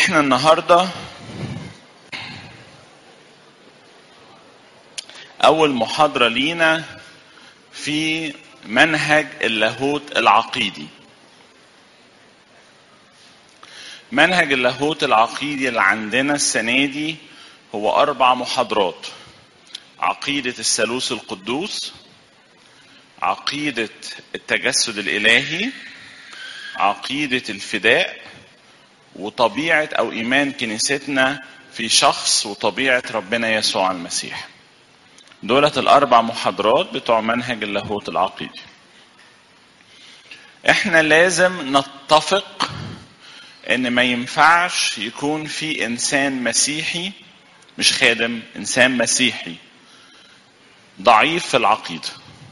احنا النهارده اول محاضره لينا في منهج اللاهوت العقيدي منهج اللاهوت العقيدي اللي عندنا السنه دي هو اربع محاضرات عقيده الثالوث القدوس عقيده التجسد الالهي عقيده الفداء وطبيعه او ايمان كنيستنا في شخص وطبيعه ربنا يسوع المسيح دولت الاربع محاضرات بتوع منهج اللاهوت العقيدي احنا لازم نتفق ان ما ينفعش يكون في انسان مسيحي مش خادم انسان مسيحي ضعيف في العقيده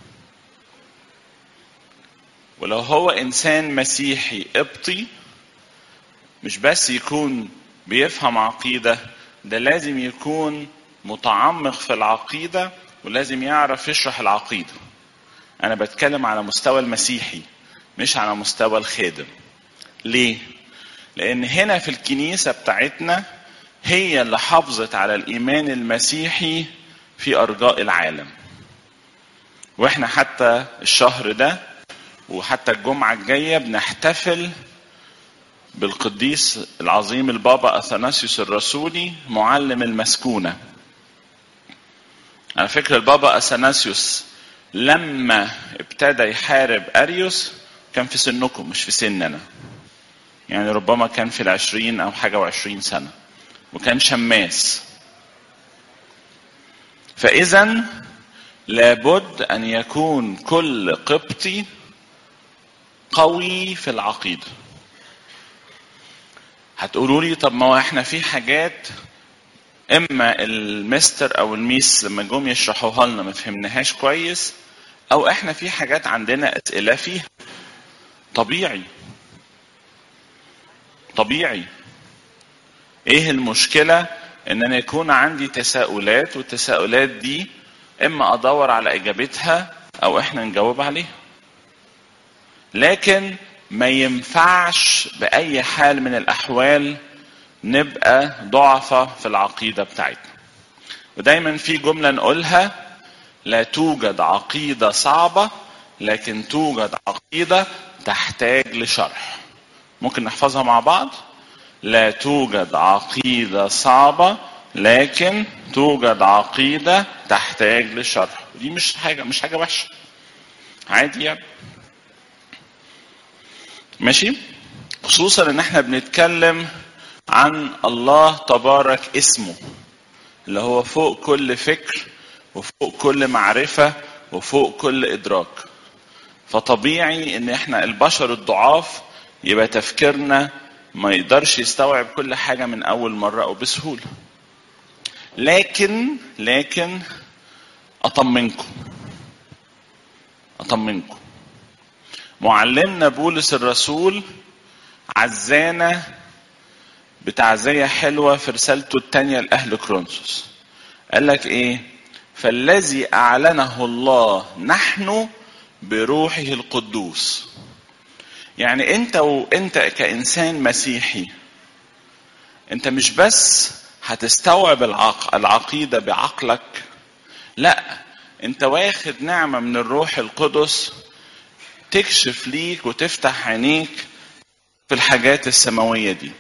ولو هو انسان مسيحي قبطي مش بس يكون بيفهم عقيده ده لازم يكون متعمق في العقيده ولازم يعرف يشرح العقيده انا بتكلم على مستوى المسيحي مش على مستوى الخادم ليه لان هنا في الكنيسه بتاعتنا هي اللي حافظت على الايمان المسيحي في ارجاء العالم واحنا حتى الشهر ده وحتى الجمعه الجايه بنحتفل بالقديس العظيم البابا اثناسيوس الرسولي معلم المسكونه على فكره البابا اثناسيوس لما ابتدى يحارب اريوس كان في سنكم مش في سننا يعني ربما كان في العشرين او حاجه وعشرين سنه وكان شماس فاذا لابد ان يكون كل قبطي قوي في العقيده هتقولوا لي طب ما هو احنا في حاجات اما المستر او الميس لما جم يشرحوها لنا ما فهمناهاش كويس او احنا في حاجات عندنا اسئله فيها طبيعي طبيعي ايه المشكله ان انا يكون عندي تساؤلات والتساؤلات دي اما ادور على اجابتها او احنا نجاوب عليها لكن ما ينفعش باي حال من الاحوال نبقى ضعفة في العقيدة بتاعتنا ودايما في جملة نقولها لا توجد عقيدة صعبة لكن توجد عقيدة تحتاج لشرح ممكن نحفظها مع بعض لا توجد عقيدة صعبة لكن توجد عقيدة تحتاج لشرح دي مش حاجة مش حاجة وحشة عادي يعني ماشي خصوصا ان احنا بنتكلم عن الله تبارك اسمه اللي هو فوق كل فكر وفوق كل معرفة وفوق كل إدراك فطبيعي إن إحنا البشر الضعاف يبقى تفكيرنا ما يقدرش يستوعب كل حاجة من أول مرة أو بسهولة لكن لكن أطمنكم أطمنكم معلمنا بولس الرسول عزانا بتعزية حلوة في رسالته الثانية لأهل كرونسوس قال لك إيه فالذي أعلنه الله نحن بروحه القدوس يعني أنت وأنت كإنسان مسيحي أنت مش بس هتستوعب العق... العقيدة بعقلك لا أنت واخد نعمة من الروح القدس تكشف ليك وتفتح عينيك في الحاجات السماوية دي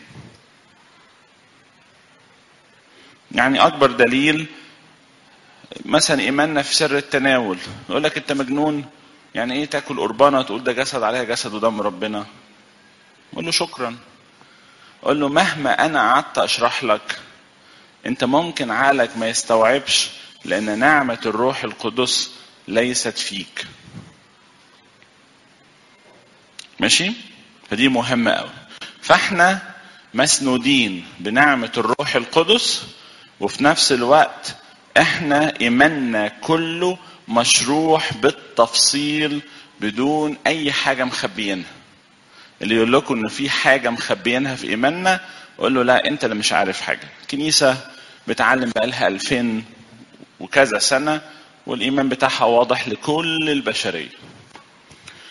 يعني اكبر دليل مثلا ايماننا في سر التناول يقول لك انت مجنون يعني ايه تاكل قربانه تقول ده جسد عليها جسد ودم ربنا قول له شكرا قول له مهما انا قعدت اشرح لك انت ممكن عقلك ما يستوعبش لان نعمه الروح القدس ليست فيك ماشي فدي مهمه قوي فاحنا مسنودين بنعمه الروح القدس وفي نفس الوقت احنا ايماننا كله مشروح بالتفصيل بدون اي حاجه مخبيينها اللي يقول لكم ان في حاجه مخبيينها في ايماننا قول له لا انت اللي مش عارف حاجه الكنيسه بتعلم بقالها 2000 وكذا سنه والايمان بتاعها واضح لكل البشريه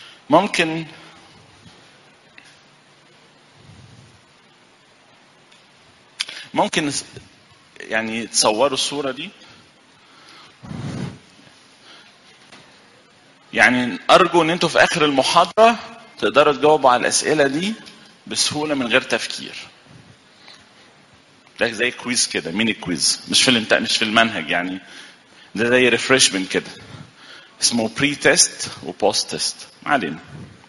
ممكن ممكن يعني تصوروا الصورة دي يعني أرجو إن أنتوا في آخر المحاضرة تقدروا تجاوبوا على الأسئلة دي بسهولة من غير تفكير ده زي كويز كده ميني كويز مش في الامت... مش في المنهج يعني ده زي ريفرشمنت كده اسمه بري تيست وبوست تيست ما علينا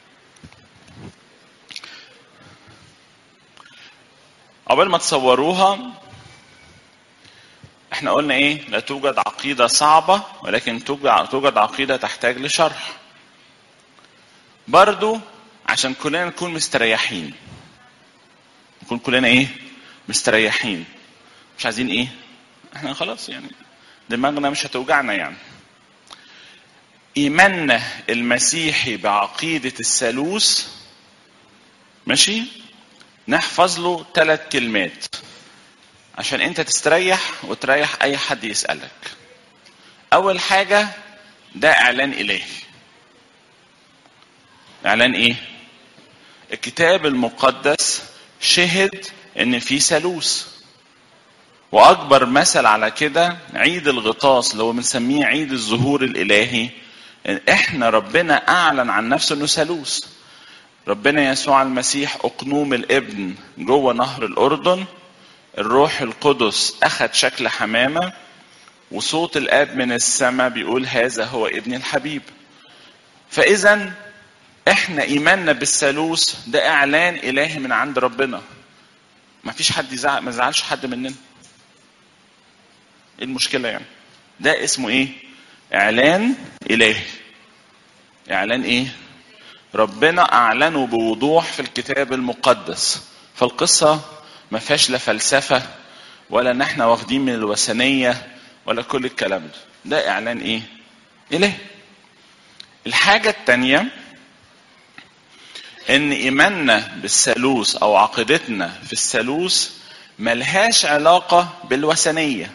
قبل ما تصوروها احنا قلنا ايه لا توجد عقيدة صعبة ولكن توجد عقيدة تحتاج لشرح برضو عشان كلنا نكون مستريحين نكون كلنا ايه مستريحين مش عايزين ايه احنا خلاص يعني دماغنا مش هتوجعنا يعني ايماننا المسيحي بعقيدة الثالوث ماشي نحفظ له ثلاث كلمات عشان انت تستريح وتريح اي حد يسألك اول حاجة ده اعلان الهي اعلان ايه الكتاب المقدس شهد ان في ثالوث واكبر مثل على كده عيد الغطاس اللي هو بنسميه عيد الظهور الالهي احنا ربنا اعلن عن نفسه انه ثالوث ربنا يسوع المسيح اقنوم الابن جوه نهر الاردن الروح القدس اخذ شكل حمامه وصوت الاب من السماء بيقول هذا هو ابن الحبيب فاذا احنا ايماننا بالثالوث ده اعلان الهي من عند ربنا ما فيش حد يزعل ما يزعلش حد مننا ايه المشكله يعني ده اسمه ايه اعلان الهي اعلان ايه ربنا اعلنه بوضوح في الكتاب المقدس فالقصه ما فيهاش لا فلسفه ولا ان احنا واخدين من الوثنيه ولا كل الكلام ده ده اعلان ايه الهي الحاجه الثانيه ان ايماننا بالثالوث او عقيدتنا في الثالوث ملهاش علاقه بالوثنيه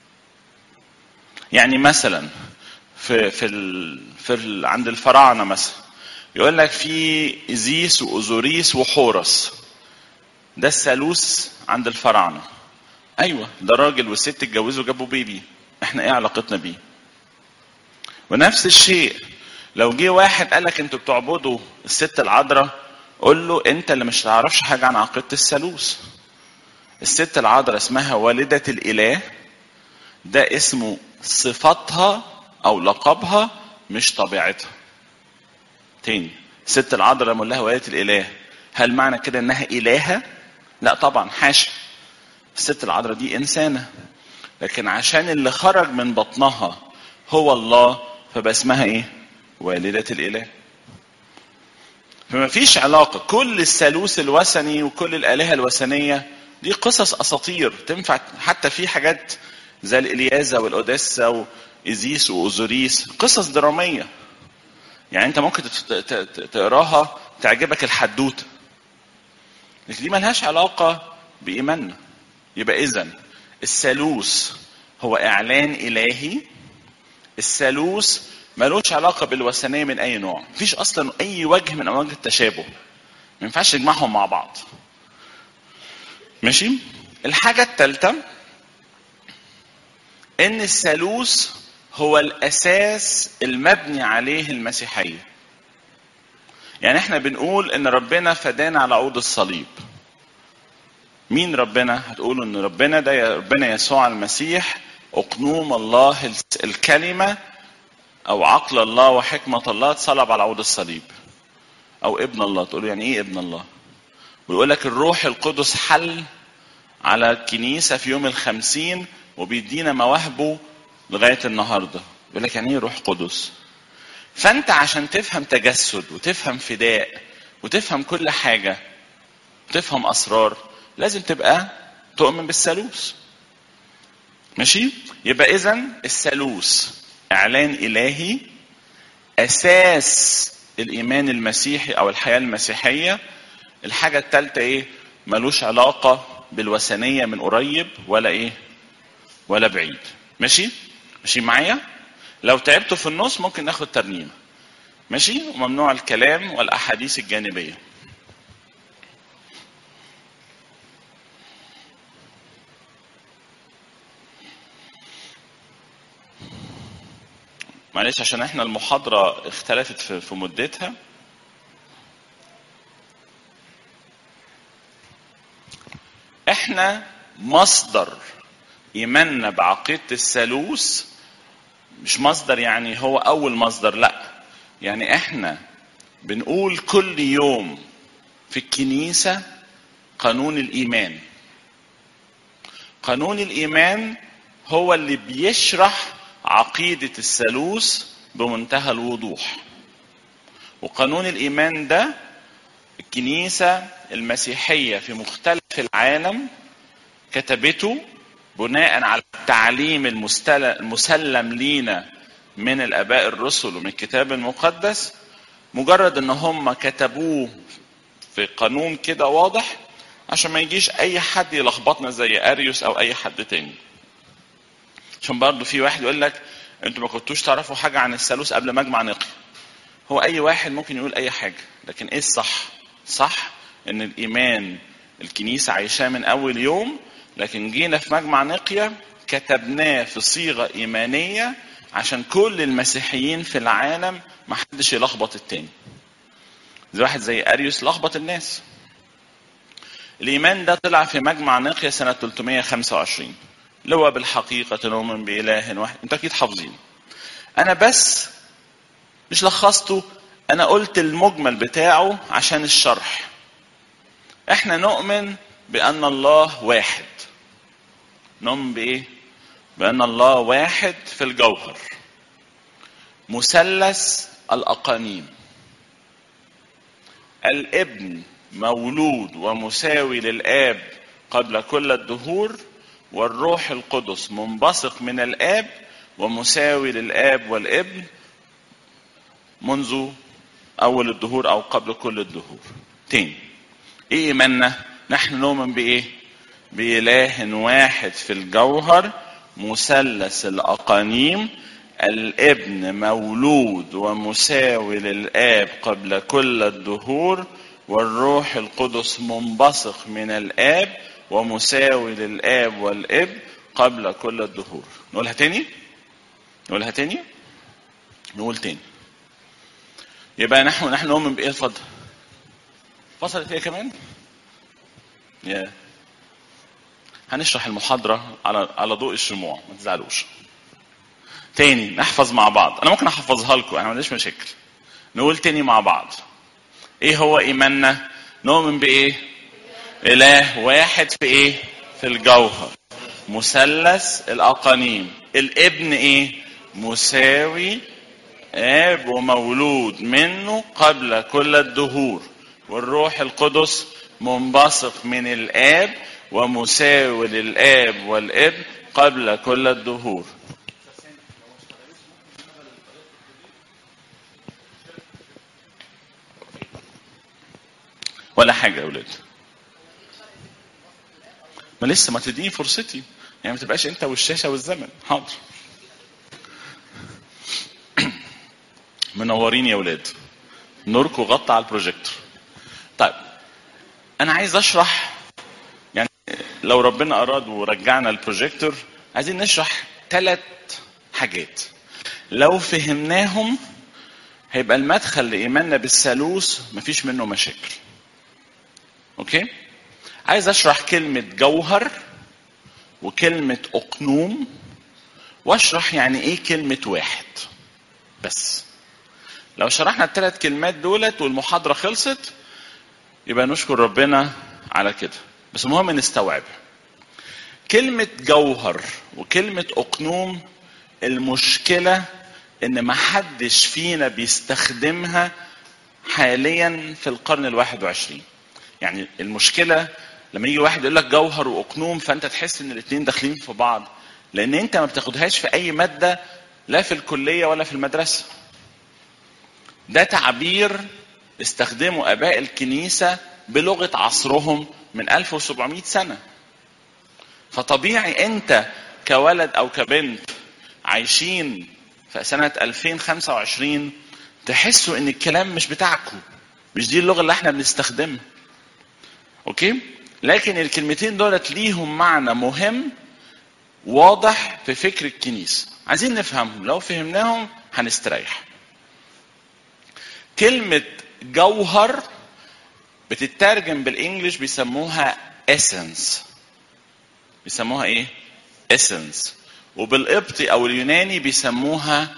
يعني مثلا في في ال في ال عند الفراعنه مثلا يقول لك في ازيس واوزوريس وحورس ده الثالوث عند الفراعنه ايوه ده راجل والست اتجوزوا جابوا بيبي احنا ايه علاقتنا بيه ونفس الشيء لو جه واحد قال لك انتوا بتعبدوا الست العذراء قول له انت اللي مش تعرفش حاجه عن عقيده الثالوث الست العذراء اسمها والده الاله ده اسمه صفاتها او لقبها مش طبيعتها تاني الست العذراء لما لها والده الاله هل معنى كده انها الهه لا طبعا حاشا الست العذراء دي انسانه لكن عشان اللي خرج من بطنها هو الله فبقى اسمها ايه والدة الإله فما فيش علاقة كل الثالوث الوثني وكل الآلهة الوثنية دي قصص أساطير تنفع حتى في حاجات زي الإلياذة والأوديسا وإيزيس وأوزوريس قصص درامية يعني أنت ممكن تقراها تعجبك الحدوتة لكن دي ملهاش علاقة بإيماننا يبقى إذا الثالوث هو إعلان إلهي الثالوث ملوش علاقة بالوثنية من أي نوع مفيش أصلا أي وجه من أوجه التشابه ما ينفعش نجمعهم مع بعض ماشي الحاجة الثالثة إن الثالوث هو الأساس المبني عليه المسيحية يعني احنا بنقول ان ربنا فدانا على عود الصليب مين ربنا هتقولوا ان ربنا ده ربنا يسوع المسيح اقنوم الله الكلمه او عقل الله وحكمه الله اتصلب على عود الصليب او ابن الله تقولوا يعني ايه ابن الله ويقول لك الروح القدس حل على الكنيسه في يوم الخمسين وبيدينا مواهبه لغايه النهارده يقول لك يعني ايه روح قدس فانت عشان تفهم تجسد وتفهم فداء وتفهم كل حاجه وتفهم اسرار لازم تبقى تؤمن بالثالوث ماشي يبقى اذا الثالوث اعلان الهي اساس الايمان المسيحي او الحياه المسيحيه الحاجه الثالثه ايه ملوش علاقه بالوثنيه من قريب ولا ايه ولا بعيد ماشي ماشي معايا لو تعبتوا في النص ممكن ناخد ترنيمه ماشي وممنوع الكلام والاحاديث الجانبيه معلش عشان احنا المحاضرة اختلفت في في مدتها احنا مصدر ايماننا بعقيدة الثالوث مش مصدر يعني هو اول مصدر لا يعني احنا بنقول كل يوم في الكنيسة قانون الايمان قانون الايمان هو اللي بيشرح عقيدة الثالوث بمنتهى الوضوح وقانون الإيمان ده الكنيسة المسيحية في مختلف العالم كتبته بناء على التعليم المسلم لينا من الآباء الرسل ومن الكتاب المقدس مجرد ان هم كتبوه في قانون كده واضح عشان ما يجيش اي حد يلخبطنا زي اريوس او اي حد تاني عشان برضه في واحد يقول لك انتوا ما كنتوش تعرفوا حاجه عن الثالوث قبل مجمع نقي هو اي واحد ممكن يقول اي حاجه لكن ايه الصح صح ان الايمان الكنيسه عايشاه من اول يوم لكن جينا في مجمع نقيا كتبناه في صيغه ايمانيه عشان كل المسيحيين في العالم ما حدش يلخبط التاني زي واحد زي اريوس لخبط الناس الايمان ده طلع في مجمع نقيا سنه 325 اللي هو بالحقيقة نؤمن بإله واحد انتوا أكيد حافظين أنا بس مش لخصته أنا قلت المجمل بتاعه عشان الشرح احنا نؤمن بأن الله واحد نؤمن بإيه؟ بأن الله واحد في الجوهر مثلث الأقانيم الابن مولود ومساوي للآب قبل كل الدهور والروح القدس منبثق من الآب ومساوي للآب والابن منذ أول الدهور أو قبل كل الدهور تاني إيه إيماننا؟ نحن نؤمن بإيه؟ بإله واحد في الجوهر مثلث الأقانيم الابن مولود ومساوي للآب قبل كل الدهور والروح القدس منبثق من الآب ومساوي للآب والابن قبل كل الدهور نقولها تاني نقولها تاني نقول تاني يبقى نحن نحن نؤمن بإيه اتفضل فصلت ايه كمان يا هنشرح المحاضرة على على ضوء الشموع ما تزعلوش تاني نحفظ مع بعض انا ممكن احفظها لكم انا ما عنديش مشاكل نقول تاني مع بعض ايه هو ايماننا نؤمن بايه اله واحد في ايه في الجوهر مثلث الاقانيم الابن ايه مساوي اب ومولود منه قبل كل الدهور والروح القدس منبثق من الاب ومساوي للاب والابن قبل كل الدهور ولا حاجه يا اولاد ما لسه ما تديني فرصتي يعني ما تبقاش انت والشاشه والزمن حاضر منورين يا ولاد نوركم غطى على البروجيكتور طيب انا عايز اشرح يعني لو ربنا اراد ورجعنا البروجيكتور عايزين نشرح ثلاث حاجات لو فهمناهم هيبقى المدخل لايماننا بالثالوث مفيش منه مشاكل اوكي عايز اشرح كلمه جوهر وكلمه اقنوم واشرح يعني ايه كلمه واحد بس لو شرحنا الثلاث كلمات دولت والمحاضره خلصت يبقى نشكر ربنا على كده بس المهم نستوعبها كلمة جوهر وكلمة أقنوم المشكلة إن محدش فينا بيستخدمها حاليا في القرن الواحد وعشرين يعني المشكلة لما يجي واحد يقول لك جوهر وأقنوم فأنت تحس إن الاتنين داخلين في بعض لأن أنت ما بتاخدهاش في أي مادة لا في الكلية ولا في المدرسة ده تعبير استخدمه اباء الكنيسه بلغه عصرهم من 1700 سنه فطبيعي انت كولد او كبنت عايشين في سنه 2025 تحسوا ان الكلام مش بتاعكم مش دي اللغه اللي احنا بنستخدمها اوكي لكن الكلمتين دولت ليهم معنى مهم واضح في فكر الكنيسة عايزين نفهمهم لو فهمناهم هنستريح كلمة جوهر بتترجم بالانجلش بيسموها essence بيسموها ايه essence وبالقبطي او اليوناني بيسموها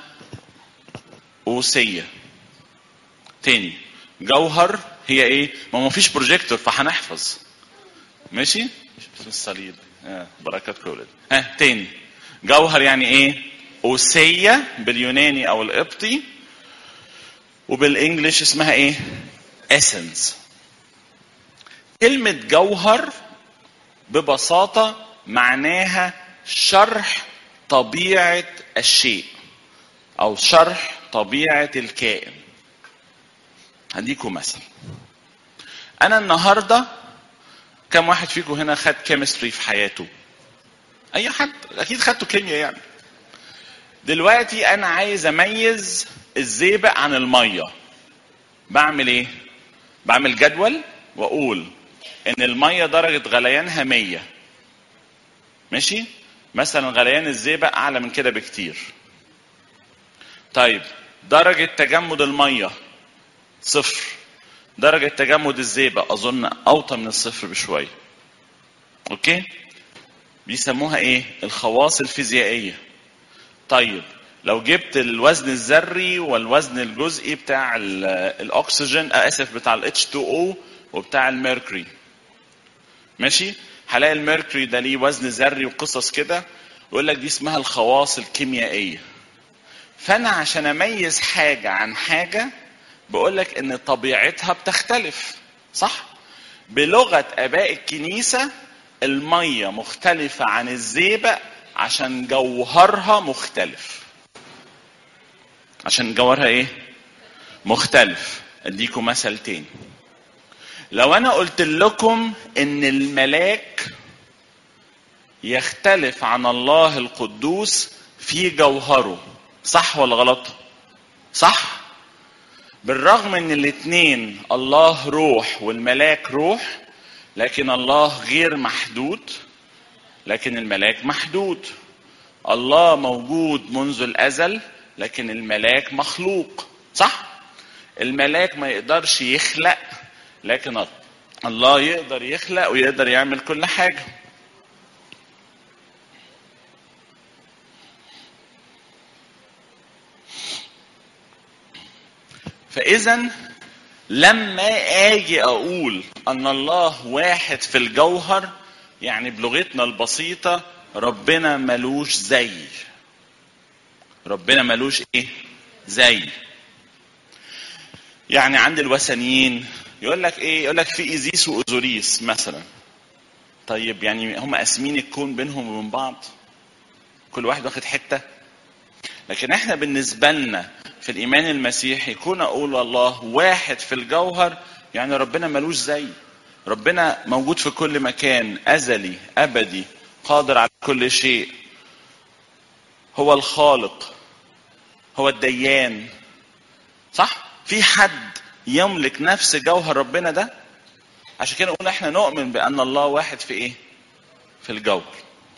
اوسية تاني جوهر هي ايه ما ما فيش بروجيكتور فهنحفظ ماشي في الصليب آه بركات كولد ها تاني جوهر يعني ايه اوسية باليوناني او القبطي وبالانجلش اسمها ايه essence كلمة جوهر ببساطة معناها شرح طبيعة الشيء أو شرح طبيعة الكائن هديكم مثل أنا النهاردة كم واحد فيكم هنا خد كيمستري في حياته أي حد أكيد خدتوا كيمياء يعني دلوقتي أنا عايز أميز الزئبق عن المية بعمل إيه؟ بعمل جدول وأقول ان الميه درجه غليانها 100 ماشي مثلا غليان الزئبق اعلى من كده بكتير طيب درجه تجمد الميه صفر درجه تجمد الزئبق اظن اوطى من الصفر بشويه اوكي بيسموها ايه الخواص الفيزيائيه طيب لو جبت الوزن الذري والوزن الجزئي بتاع الاكسجين اسف بتاع ال H2O وبتاع الميركوري ماشي هلاقي الميركوري ده ليه وزن ذري وقصص كده يقول لك دي اسمها الخواص الكيميائيه فانا عشان اميز حاجه عن حاجه بقول لك ان طبيعتها بتختلف صح بلغه اباء الكنيسه الميه مختلفه عن الزئبق عشان جوهرها مختلف عشان جوهرها ايه مختلف اديكم مثل تاني لو انا قلت لكم ان الملاك يختلف عن الله القدوس في جوهره صح ولا غلط صح بالرغم ان الاثنين الله روح والملاك روح لكن الله غير محدود لكن الملاك محدود الله موجود منذ الازل لكن الملاك مخلوق صح الملاك ما يقدرش يخلق لكن الله يقدر يخلق ويقدر يعمل كل حاجة فإذا لما أجي أقول أن الله واحد في الجوهر يعني بلغتنا البسيطة ربنا ملوش زي ربنا ملوش إيه زي يعني عند الوثنيين يقول لك ايه يقول لك في ايزيس واوزوريس مثلا طيب يعني هم قاسمين الكون بينهم وبين بعض كل واحد واخد حته لكن احنا بالنسبه لنا في الايمان المسيحي كون اقول الله واحد في الجوهر يعني ربنا ملوش زي ربنا موجود في كل مكان ازلي ابدي قادر على كل شيء هو الخالق هو الديان صح في حد يملك نفس جوهر ربنا ده عشان كده نقول احنا نؤمن بان الله واحد في ايه في الجوهر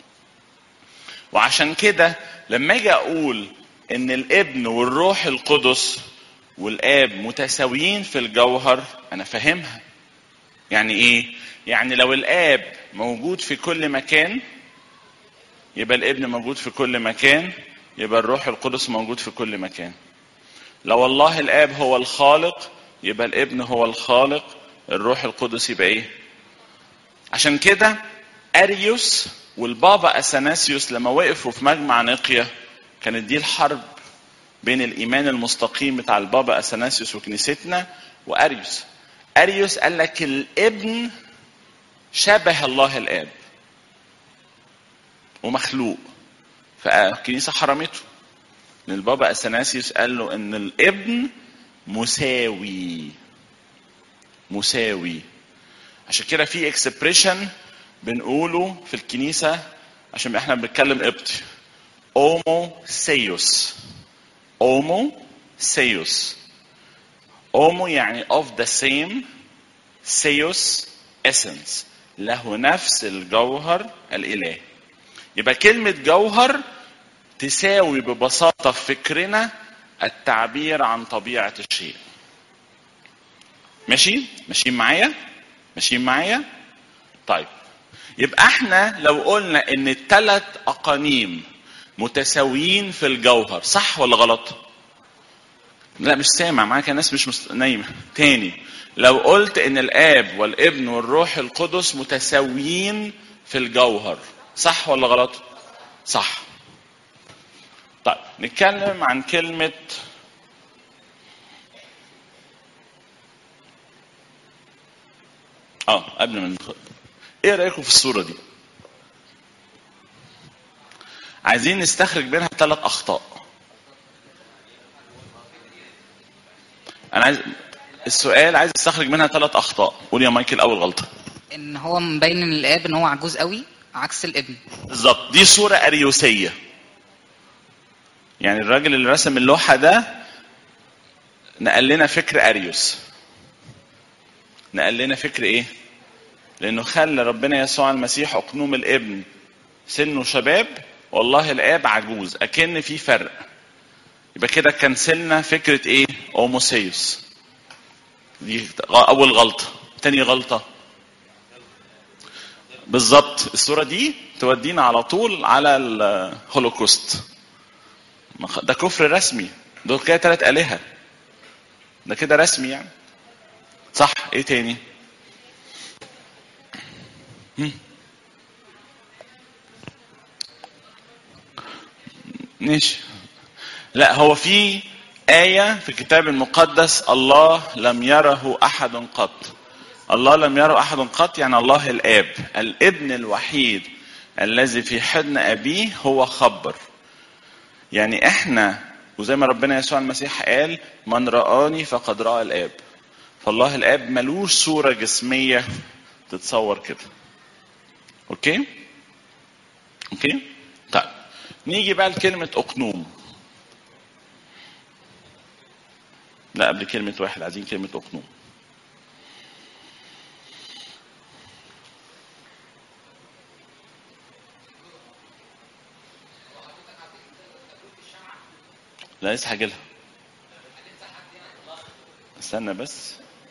وعشان كده لما اجي اقول ان الابن والروح القدس والاب متساويين في الجوهر انا فاهمها يعني ايه يعني لو الاب موجود في كل مكان يبقى الابن موجود في كل مكان يبقى الروح القدس موجود في كل مكان لو الله الاب هو الخالق يبقى الابن هو الخالق الروح القدس يبقى ايه عشان كده اريوس والبابا اثناسيوس لما وقفوا في مجمع نقيا كانت دي الحرب بين الايمان المستقيم بتاع البابا اثناسيوس وكنيستنا واريوس اريوس قال لك الابن شبه الله الاب ومخلوق فالكنيسه حرمته ان البابا اثناسيوس قال له ان الابن مساوي مساوي عشان كده في اكسبريشن بنقوله في الكنيسة عشان احنا بنتكلم قبطي اومو سيوس اومو سيوس اومو يعني of the same سيوس essence له نفس الجوهر الإلهي يبقى كلمة جوهر تساوي ببساطة في فكرنا التعبير عن طبيعة الشيء ماشي ماشيين معايا ماشيين معايا طيب يبقى احنا لو قلنا ان الثلاث اقانيم متساويين في الجوهر صح ولا غلط لا مش سامع معاك ناس مش مست... نايمه تاني لو قلت ان الاب والابن والروح القدس متساويين في الجوهر صح ولا غلط صح طيب نتكلم عن كلمه اه قبل ما ندخل ايه رايكم في الصوره دي عايزين نستخرج منها ثلاث اخطاء انا عايز السؤال عايز استخرج منها ثلاث اخطاء قول يا مايكل اول غلطه ان هو مبين ان الاب ان هو عجوز قوي عكس الابن بالظبط دي صوره اريوسيه يعني الراجل اللي رسم اللوحه ده نقل لنا فكر اريوس نقل لنا فكر ايه لانه خلى ربنا يسوع المسيح اقنوم الابن سنه شباب والله الاب عجوز اكن في فرق يبقى كده كنسلنا فكره ايه اوموسيوس دي اول غلطه تاني غلطه بالظبط الصوره دي تودينا على طول على الهولوكوست ده كفر رسمي دول كده ثلاث الهه ده كده رسمي يعني صح ايه تاني هم؟ ماشي لا هو في آية في الكتاب المقدس الله لم يره أحد قط الله لم يره أحد قط يعني الله الآب الابن الوحيد الذي في حضن أبيه هو خبر يعني إحنا وزي ما ربنا يسوع المسيح قال من رآني فقد رأى الآب فالله الآب ملوش صورة جسمية تتصور كده أوكي أوكي طيب نيجي بقى لكلمة أقنوم لا قبل كلمة واحد عايزين كلمة أقنوم لا لسه هاجيلها استنى بس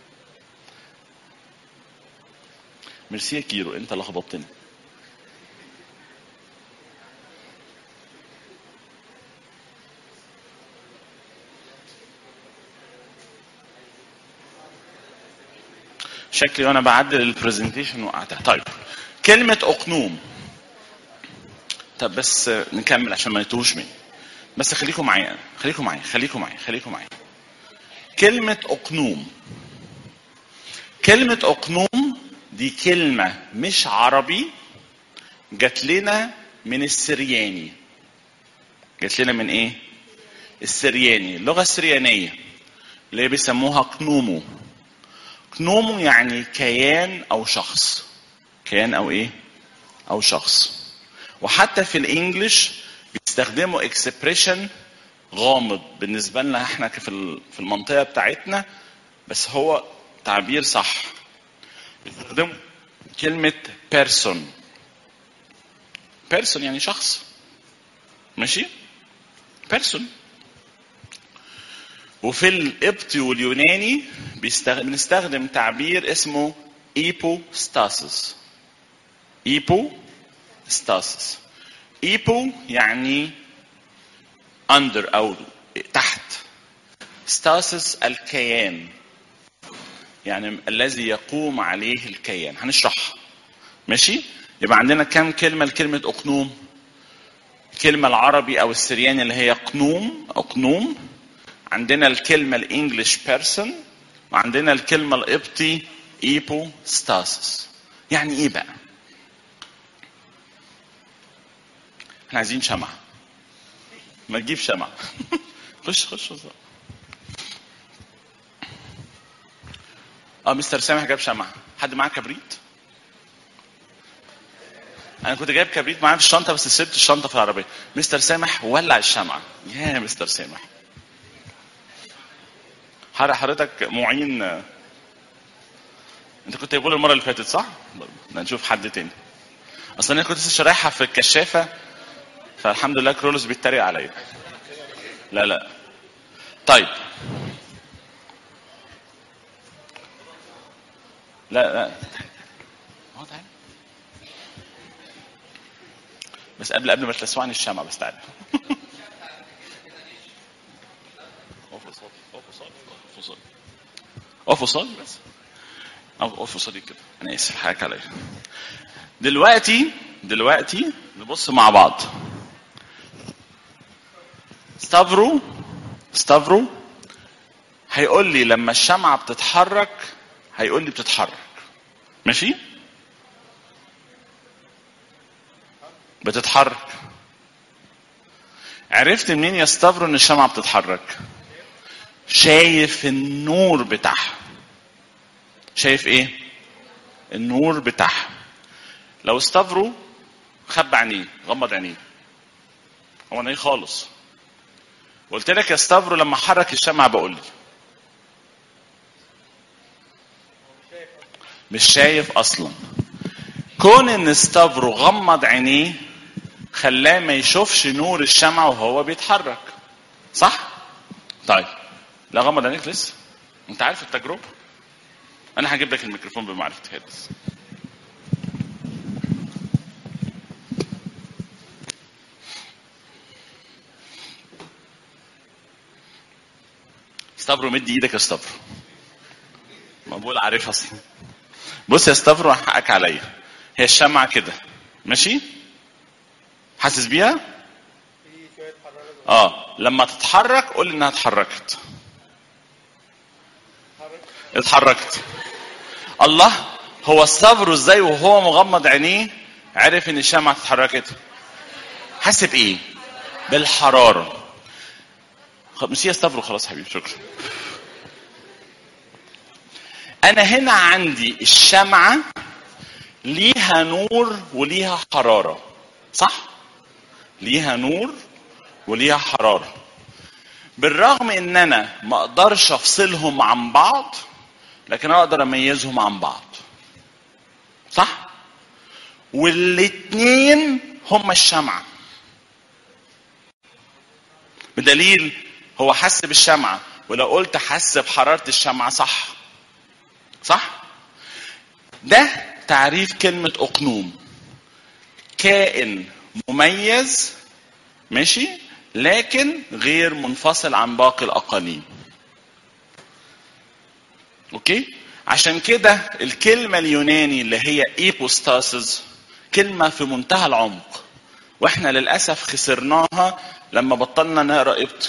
ميرسي يا كيرو انت لخبطتني شكلي وانا بعدل البرزنتيشن وقعتها طيب كلمة أقنوم طب بس نكمل عشان ما يتوهوش مني بس خليكم معايا خليكم معايا خليكم معايا خليكم معايا كلمة أقنوم كلمة أقنوم دي كلمة مش عربي جات لنا من السرياني جات لنا من ايه؟ السرياني اللغة السريانية اللي هي بيسموها قنومو قنومو يعني كيان أو شخص كيان أو ايه؟ أو شخص وحتى في الانجليش بيستخدموا اكسبريشن غامض بالنسبه لنا احنا في في المنطقه بتاعتنا بس هو تعبير صح بيستخدموا كلمه بيرسون بيرسون يعني شخص ماشي بيرسون وفي القبطي واليوناني بنستخدم تعبير اسمه ايبوستاسيس ايبو ستاسيس ايبو يعني اندر او تحت ستاسيس الكيان يعني الذي يقوم عليه الكيان هنشرحها ماشي يبقى عندنا كم كلمة لكلمة أقنوم الكلمة العربي أو السرياني اللي هي قنوم أقنوم عندنا الكلمة الإنجليش بيرسون وعندنا الكلمة القبطي إيبو ستاسيس يعني إيه بقى؟ احنا عايزين شمعة ما تجيب شمعة خش خش خش. اه مستر سامح جاب شمعة حد معاه كبريت انا كنت جايب كبريت معايا في الشنطه بس سبت الشنطه في العربيه مستر سامح ولع الشمعة يا مستر سامح حضرتك معين انت كنت بقول المره اللي فاتت صح؟ نشوف حد تاني اصل انا كنت لسه شارحها في الكشافه فالحمد لله كرولوس بيتريق عليا لا لا طيب لا لا هو تعالى. بس قبل قبل ما تلسعني الشمع بس تعالى اقف وصلي اقف وصلي اقف وصلي اقف وصلي بس اقف وصلي كده انا اسف حقك عليا دلوقتي دلوقتي نبص مع بعض ستافرو ستافرو هيقول لي لما الشمعة بتتحرك هيقول لي بتتحرك ماشي بتتحرك عرفت منين يا ستافرو ان الشمعة بتتحرك شايف النور بتاعها شايف ايه النور بتاعها لو ستافرو خب عينيه غمض عينيه هو عينيه خالص قلت لك يا ستافرو لما حرك الشمعة بقول لي مش شايف اصلا كون ان ستافرو غمض عينيه خلاه ما يشوفش نور الشمعة وهو بيتحرك صح طيب لا غمض عينيك لسه انت عارف التجربة انا هجيب لك الميكروفون بمعرفتي بس ستافرو مدي ايدك يا ستافرو ما بقول عارف اصلا بص يا ستافرو حقك عليا هي الشمعة كده ماشي حاسس بيها اه لما تتحرك قول لي انها اتحركت اتحركت الله هو ستافرو ازاي وهو مغمض عينيه عرف ان الشمعة اتحركت حس بايه بالحرارة خ- مش هي ستافرو خلاص حبيبي شكرا انا هنا عندي الشمعة ليها نور وليها حرارة صح ليها نور وليها حرارة بالرغم ان انا ما اقدرش افصلهم عن بعض لكن اقدر اميزهم عن بعض صح والاتنين هما الشمعة بدليل هو حس بالشمعة ولو قلت حس بحرارة الشمعة صح صح ده تعريف كلمة أقنوم كائن مميز ماشي لكن غير منفصل عن باقي الأقانيم اوكي عشان كده الكلمة اليوناني اللي هي ايبوستاسز كلمة في منتهى العمق واحنا للأسف خسرناها لما بطلنا نقرا قبطي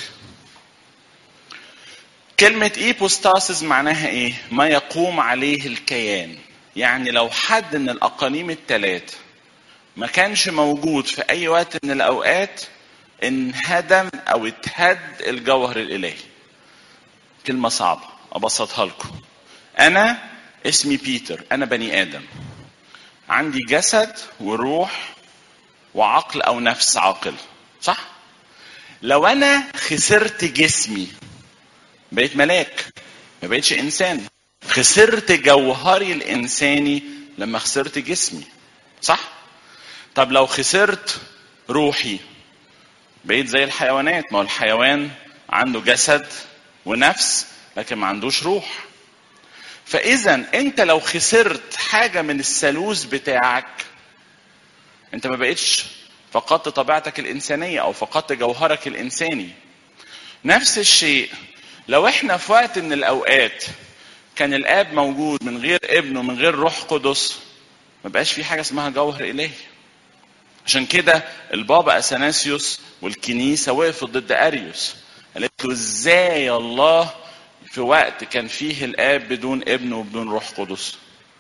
كلمة ايبوستاسز معناها ايه؟ ما يقوم عليه الكيان يعني لو حد من الأقانيم الثلاث ما كانش موجود في أي وقت من الأوقات انهدم أو اتهد الجوهر الإلهي كلمة صعبة أبسطها لكم أنا اسمي بيتر أنا بني آدم عندي جسد وروح وعقل أو نفس عاقل صح؟ لو أنا خسرت جسمي بقيت ملاك ما بقيتش إنسان خسرت جوهري الإنساني لما خسرت جسمي صح؟ طب لو خسرت روحي بقيت زي الحيوانات ما هو الحيوان عنده جسد ونفس لكن ما عندوش روح فاذا انت لو خسرت حاجه من الثالوث بتاعك انت ما بقتش فقدت طبيعتك الانسانيه او فقدت جوهرك الانساني نفس الشيء لو احنا في وقت من الاوقات كان الاب موجود من غير ابنه من غير روح قدس ما بقاش في حاجه اسمها جوهر الهي عشان كده البابا اثناسيوس والكنيسه وقفوا ضد اريوس قالت له ازاي الله في وقت كان فيه الاب بدون ابن وبدون روح قدس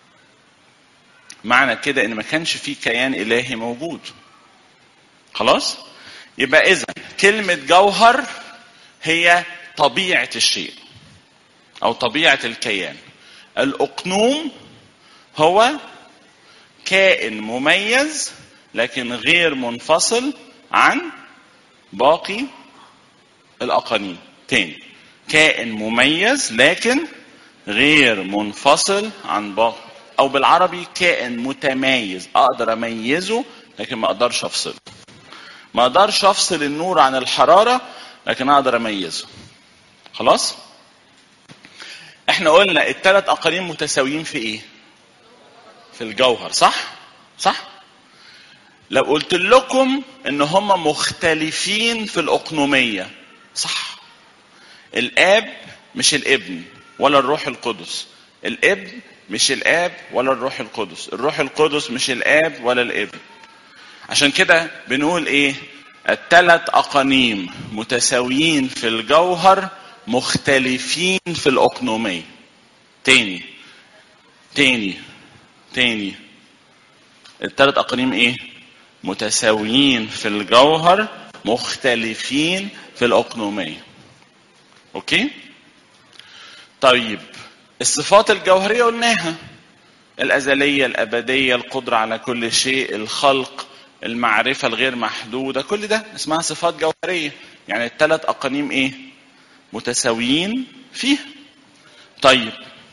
معنى كده ان ما كانش فيه كيان الهي موجود خلاص يبقى اذا كلمه جوهر هي طبيعه الشيء او طبيعه الكيان الاقنوم هو كائن مميز لكن غير منفصل عن باقي الاقانيم تاني كائن مميز لكن غير منفصل عن باقي او بالعربي كائن متميز اقدر اميزه لكن ما اقدرش افصله ما اقدرش افصل النور عن الحراره لكن اقدر اميزه خلاص احنا قلنا الثلاث اقاليم متساويين في ايه في الجوهر صح صح لو قلت لكم ان هم مختلفين في الاقنوميه صح الاب مش الابن ولا الروح القدس الابن مش الاب ولا الروح القدس الروح القدس مش الاب ولا الابن عشان كده بنقول ايه الثلاث اقانيم متساويين في الجوهر مختلفين في الاقنوميه تاني تاني تاني الثلاث اقانيم ايه متساويين في الجوهر مختلفين في الاقنوميه اوكي طيب الصفات الجوهريه قلناها الازليه الابديه القدره على كل شيء الخلق المعرفه الغير محدوده كل ده اسمها صفات جوهريه يعني الثلاث اقانيم ايه متساويين فيها طيب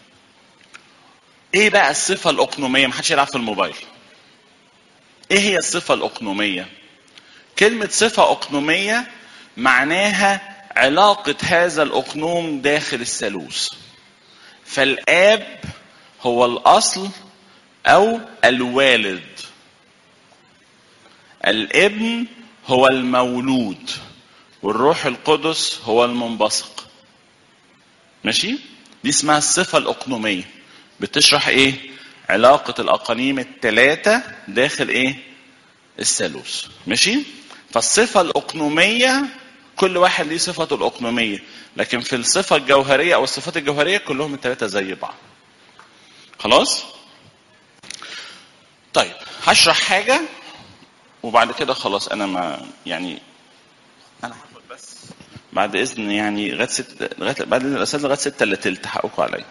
ايه بقى الصفه الاقنوميه محدش يلعب في الموبايل ايه هي الصفه الاقنوميه كلمه صفه اقنوميه معناها علاقه هذا الاقنوم داخل الثالوث فالاب هو الاصل او الوالد الابن هو المولود والروح القدس هو المنبثق ماشي دي اسمها الصفه الاقنوميه بتشرح ايه علاقه الاقانيم الثلاثه داخل ايه الثالوث ماشي فالصفه الاقنوميه كل واحد ليه صفته الاقنوميه لكن في الصفه الجوهريه او الصفات الجوهريه كلهم الثلاثه زي بعض خلاص طيب هشرح حاجه وبعد كده خلاص انا ما يعني انا هاخد بس بعد اذن يعني لغايه ست لغايه بعد اذن الاساتذه لغايه 6 الا تلت حقكم عليا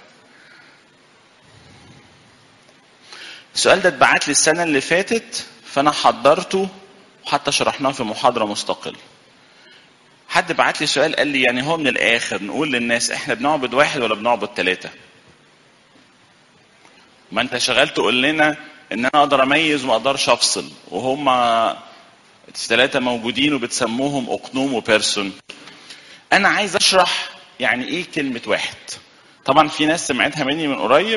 السؤال ده اتبعت لي السنه اللي فاتت فانا حضرته وحتى شرحناه في محاضره مستقله حد بعت لي سؤال قال لي يعني هو من الاخر نقول للناس احنا بنعبد واحد ولا بنعبد ثلاثه ما انت شغال تقول لنا ان انا اقدر اميز وما اقدرش افصل وهم الثلاثه موجودين وبتسموهم اقنوم وبيرسون انا عايز اشرح يعني ايه كلمه واحد طبعا في ناس سمعتها مني من قريب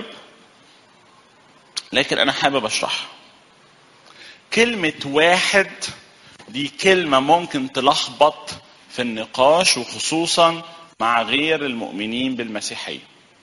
لكن انا حابب اشرحها كلمه واحد دي كلمه ممكن تلخبط في النقاش وخصوصا مع غير المؤمنين بالمسيحيه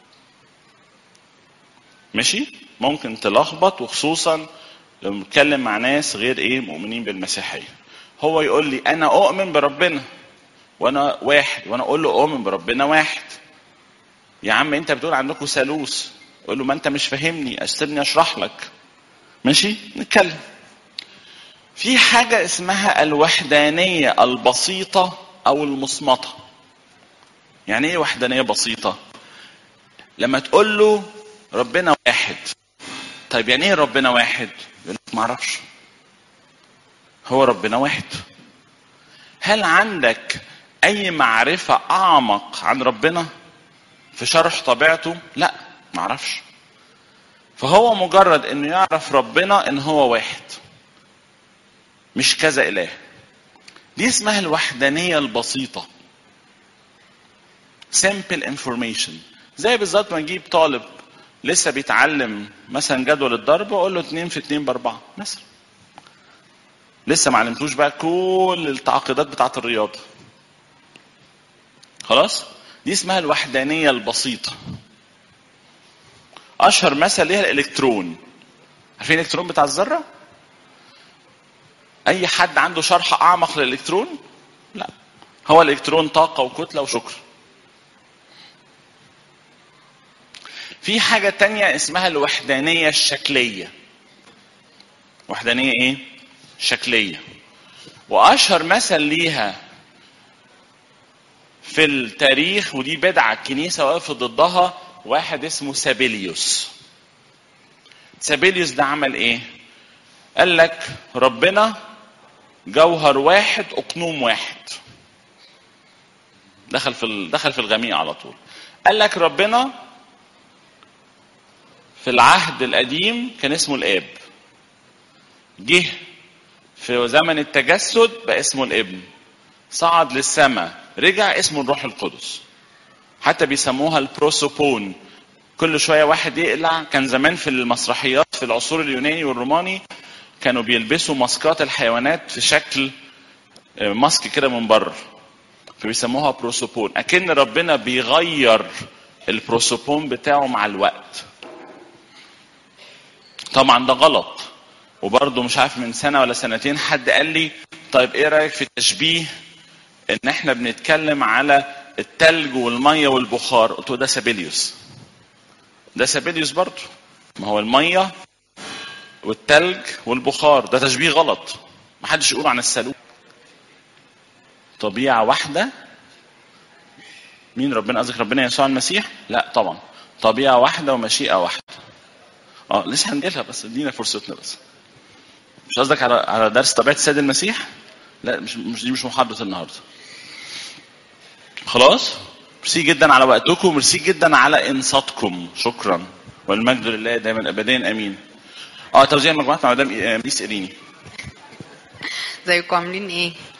ماشي ممكن تلخبط وخصوصا لما بتكلم مع ناس غير ايه مؤمنين بالمسيحيه هو يقول لي انا اؤمن بربنا وانا واحد وانا اقول له اؤمن بربنا واحد يا عم انت بتقول عندكم ثالوث اقول له ما انت مش فاهمني استني اشرح لك ماشي نتكلم في حاجه اسمها الوحدانيه البسيطه او المصمته يعني ايه وحدانيه بسيطه لما تقول له ربنا واحد طيب يعني ايه ربنا واحد يقول لك ما اعرفش هو ربنا واحد هل عندك اي معرفه اعمق عن ربنا في شرح طبيعته لا ما اعرفش فهو مجرد انه يعرف ربنا ان هو واحد مش كذا اله دي اسمها الوحدانيه البسيطه simple information زي بالظبط ما نجيب طالب لسه بيتعلم مثلا جدول الضرب واقول له 2 في 2 باربعه مثلا لسه ما علمتوش بقى كل التعقيدات بتاعه الرياضه خلاص دي اسمها الوحدانيه البسيطه اشهر مثل ليها الالكترون عارفين الالكترون بتاع الذره اي حد عنده شرح اعمق للالكترون لا هو الالكترون طاقه وكتله وشكر في حاجة تانية اسمها الوحدانية الشكلية وحدانية ايه؟ شكلية وأشهر مثل ليها في التاريخ ودي بدعة الكنيسة وقفت ضدها واحد اسمه سابيليوس سابيليوس ده عمل ايه؟ قال لك ربنا جوهر واحد اقنوم واحد دخل في دخل في الغميق على طول قال لك ربنا في العهد القديم كان اسمه الاب جه في زمن التجسد بقى اسمه الابن صعد للسماء رجع اسمه الروح القدس حتى بيسموها البروسوبون كل شويه واحد يقلع كان زمان في المسرحيات في العصور اليوناني والروماني كانوا بيلبسوا ماسكات الحيوانات في شكل آه، ماسك كده من بره فبيسموها بروسوبون اكن ربنا بيغير البروسوبون بتاعه مع الوقت طبعا ده غلط وبرضه مش عارف من سنه ولا سنتين حد قال لي طيب ايه رايك في تشبيه ان احنا بنتكلم على التلج والميه والبخار قلت له ده سابيليوس ده سابيليوس برضه ما هو الميه والتلج والبخار ده تشبيه غلط ما حدش يقول عن السلوك طبيعه واحده مين ربنا قصدك ربنا يسوع المسيح لا طبعا طبيعه واحده ومشيئه واحده اه لسه هنجيلها بس ادينا فرصتنا بس مش قصدك على على درس طبيعه السيد المسيح لا مش مش دي مش محاضره النهارده خلاص ميرسي جدا على وقتكم ميرسي جدا على انصاتكم شكرا والمجد لله دائما ابدا امين اه توزيع المجموعات مع مدام ميس ايريني ازيكم عاملين ايه